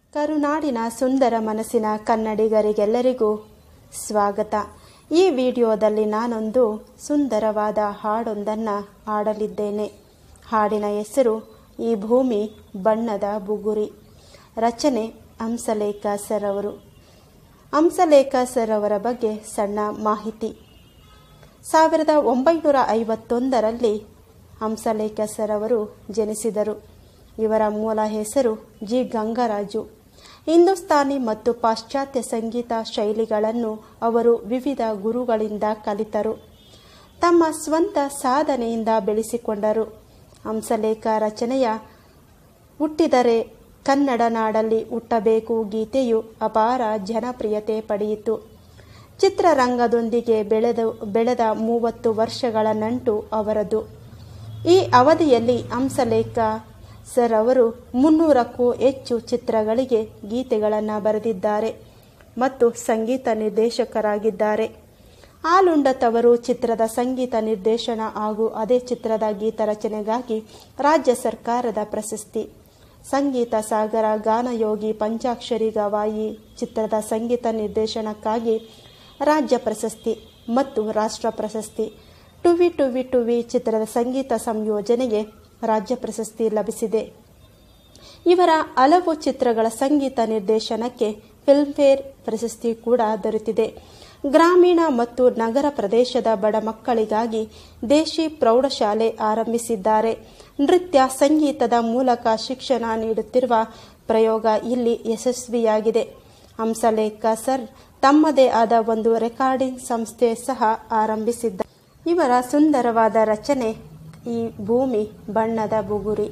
ಕರುನಾಡಿನ ಸುಂದರ ಮನಸ್ಸಿನ ಕನ್ನಡಿಗರಿಗೆಲ್ಲರಿಗೂ ಸ್ವಾಗತ ಈ ವಿಡಿಯೋದಲ್ಲಿ ನಾನೊಂದು ಸುಂದರವಾದ ಹಾಡೊಂದನ್ನು ಹಾಡಲಿದ್ದೇನೆ ಹಾಡಿನ ಹೆಸರು ಈ ಭೂಮಿ ಬಣ್ಣದ ಬುಗುರಿ ರಚನೆ ಹಂಸಲೇಖ ಸರ್ ಅವರು ಹಂಸಲೇಖ ಸರ್ ಅವರ ಬಗ್ಗೆ ಸಣ್ಣ ಮಾಹಿತಿ ಸಾವಿರದ ಒಂಬೈನೂರ ಐವತ್ತೊಂದರಲ್ಲಿ ಹಂಸಲೇಖ ಸರ್ ಅವರು ಜನಿಸಿದರು ಇವರ ಮೂಲ ಹೆಸರು ಜಿ ಗಂಗರಾಜು ಹಿಂದೂಸ್ತಾನಿ ಮತ್ತು ಪಾಶ್ಚಾತ್ಯ ಸಂಗೀತ ಶೈಲಿಗಳನ್ನು ಅವರು ವಿವಿಧ ಗುರುಗಳಿಂದ ಕಲಿತರು ತಮ್ಮ ಸ್ವಂತ ಸಾಧನೆಯಿಂದ ಬೆಳೆಸಿಕೊಂಡರು ಹಂಸಲೇಖ ರಚನೆಯ ಹುಟ್ಟಿದರೆ ಕನ್ನಡ ನಾಡಲ್ಲಿ ಹುಟ್ಟಬೇಕು ಗೀತೆಯು ಅಪಾರ ಜನಪ್ರಿಯತೆ ಪಡೆಯಿತು ಚಿತ್ರರಂಗದೊಂದಿಗೆ ಬೆಳೆದ ಬೆಳೆದ ಮೂವತ್ತು ವರ್ಷಗಳ ನಂಟು ಅವರದು ಈ ಅವಧಿಯಲ್ಲಿ ಹಂಸಲೇಖ ಸರ್ ಅವರು ಮುನ್ನೂರಕ್ಕೂ ಹೆಚ್ಚು ಚಿತ್ರಗಳಿಗೆ ಗೀತೆಗಳನ್ನು ಬರೆದಿದ್ದಾರೆ ಮತ್ತು ಸಂಗೀತ ನಿರ್ದೇಶಕರಾಗಿದ್ದಾರೆ ಆಲುಂಡತವರು ಚಿತ್ರದ ಸಂಗೀತ ನಿರ್ದೇಶನ ಹಾಗೂ ಅದೇ ಚಿತ್ರದ ಗೀತ ರಚನೆಗಾಗಿ ರಾಜ್ಯ ಸರ್ಕಾರದ ಪ್ರಶಸ್ತಿ ಸಂಗೀತ ಸಾಗರ ಗಾನಯೋಗಿ ಪಂಚಾಕ್ಷರಿ ಗವಾಯಿ ಚಿತ್ರದ ಸಂಗೀತ ನಿರ್ದೇಶನಕ್ಕಾಗಿ ರಾಜ್ಯ ಪ್ರಶಸ್ತಿ ಮತ್ತು ರಾಷ್ಟ್ರ ಪ್ರಶಸ್ತಿ ಟುವಿ ಟುವಿ ಟುವಿ ಚಿತ್ರದ ಸಂಗೀತ ಸಂಯೋಜನೆಗೆ ರಾಜ್ಯ ಪ್ರಶಸ್ತಿ ಲಭಿಸಿದೆ ಇವರ ಹಲವು ಚಿತ್ರಗಳ ಸಂಗೀತ ನಿರ್ದೇಶನಕ್ಕೆ ಫಿಲ್ಮ್ಫೇರ್ ಪ್ರಶಸ್ತಿ ಕೂಡ ದೊರೆತಿದೆ ಗ್ರಾಮೀಣ ಮತ್ತು ನಗರ ಪ್ರದೇಶದ ಬಡ ಮಕ್ಕಳಿಗಾಗಿ ದೇಶಿ ಪ್ರೌಢಶಾಲೆ ಆರಂಭಿಸಿದ್ದಾರೆ ನೃತ್ಯ ಸಂಗೀತದ ಮೂಲಕ ಶಿಕ್ಷಣ ನೀಡುತ್ತಿರುವ ಪ್ರಯೋಗ ಇಲ್ಲಿ ಯಶಸ್ವಿಯಾಗಿದೆ ಹಂಸಲೇಖ ಸರ್ ತಮ್ಮದೇ ಆದ ಒಂದು ರೆಕಾರ್ಡಿಂಗ್ ಸಂಸ್ಥೆ ಸಹ ಆರಂಭಿಸಿದ್ದಾರೆ ಇವರ ಸುಂದರವಾದ ರಚನೆ ಈ ಭೂಮಿ ಬಣ್ಣದ ಬುಗುರಿ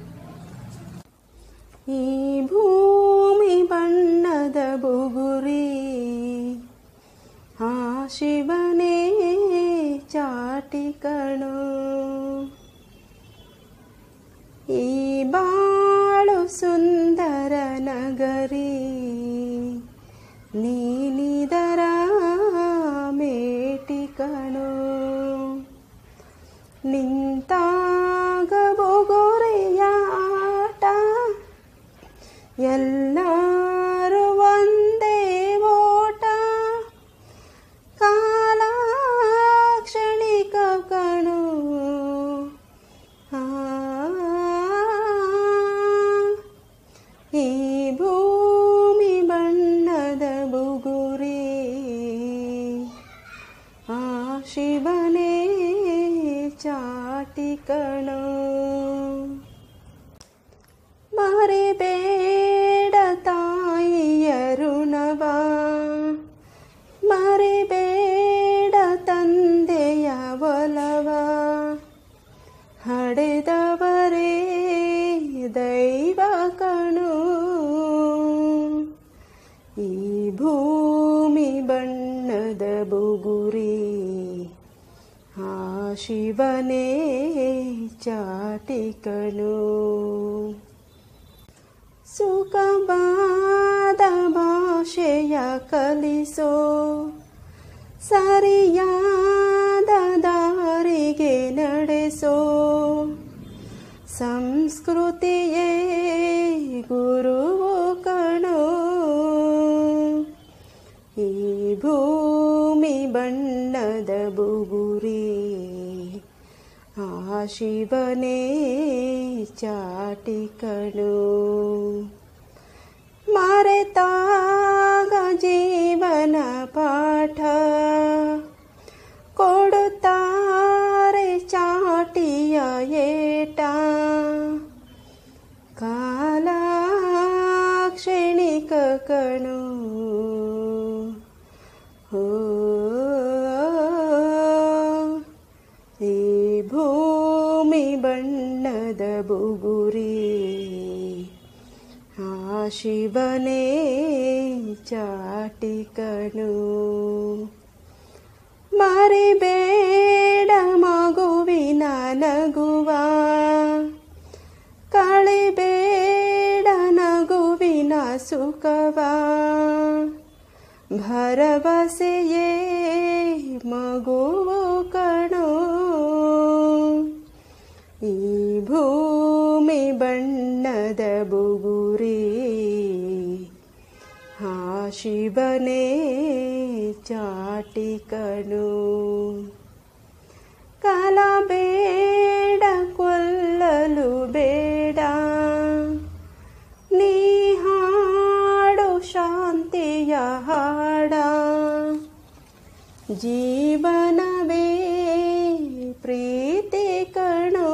ಈ ಭೂಮಿ ಬಣ್ಣದ ಬುಗುರಿ ಆ ಶಿವನೇ ಚಾಟಿ ಕಣು ಈ ಬಾಳು ಸುಂದರ ನಗರಿ ನೀನಿದರ ಮೇಟಿ ಕಣು ನಿಂತಾಗ ಬೊಗೊರೆಯ ಆಟ ಎಲ್ಲರೂ ಒಂದೇ ಓಟ ಕಾಲ ಕ್ಷಣಿಕ ಕಣು ಆ, ಈ ಭೂಮಿ ಬಣ್ಣದ ಬುಗುರಿ ಆ ಶಿವನೇ ಚಾಟಿ ಕಣೋ ಮರಿಬೇಡ ತಾಯಿಯ ಋಣವ ಮರಿಬೇಡ ತಂದೆಯ ಒಲವ ಹಡೆದವರೇ ದೈವ ಕಣು ಈ ಭೂಮಿ ಬಣ್ಣದ ಬುಗುರಿ ಆ ಶಿವನೇ ಚಾಟಿಕನು ಸುಖವಾದ ಭಾಷೆಯ ಕಲಿಸೋ ಸರಿಯಾದ ದಾರಿಗೆ ನಡೆಸೋ ಸಂಸ್ಕೃತಿಯೇ ಗುರುವು ಕಣೋ ಈ ಭೂಮಿ ಬಣ್ಣದ ಬುಗುರಿ ಆ ಶಿವನೇ ಚಾಟಿಕನು ಮರೆತಾಗ ಜೀವನ ಪಾಠ ಕೊಡುತ್ತಾರೆ ಚಾಟಿಯ ಏಟ ಕಾಲ ಕ್ಷಣಿಕ ಕಣು ಓ ಈ ಭೂಮಿ ಬಣ್ಣದ ಬುಗುರಿ ಆ ಶಿವನೇ ಚಾಟಿಕನು ಮರಿಬೇಡ ಮಗುವಿನ ನಗುವ ಕಳಿಬೇಡ ನಗುವಿನ ಸುಖವ ಭರವಸೆಯೇ ಮಗುವು ಕಣೋ ಈ ಭೂಮಿ ಬಣ್ಣದ ಬುಗುರಿ ಶಿವನೇ ಚಾಟಿಕನು ಕಾಲ ಬೇಡ ಕೊಲ್ಲಲು ಬೇಡ ನೀ ಹಾಡು ಶಾಂತಿಯ ಹಾಡ ಜೀವನವೇ ಪ್ರೀತಿ ಕಣೋ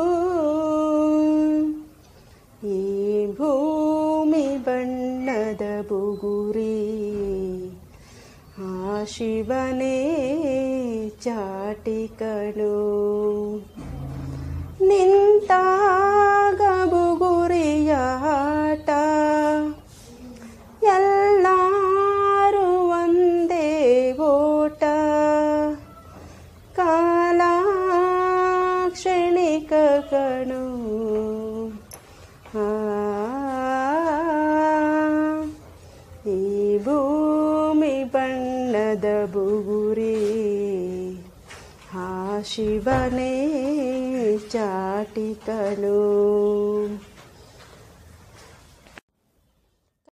ಈ ಭೂಮಿ ಬಣ್ಣದ ಬುಗುರಿ ಆ ಶಿವನೇ ಚಾಟಿಕನು ನಿಂತಾಗ ಬುಗುರಿಯ ಆಟ ಎಲ್ಲಾರು ಒಂದೇ ಓಟ ಕಾಲ ಕ್ಷಣಿಕ ಕಣು ಆ, ಈ ಭೂಮಿ ಬಣ್ಣದ ಬುಗುರಿ ಆ ಶಿವನೇ ಚಾಟಿಕನು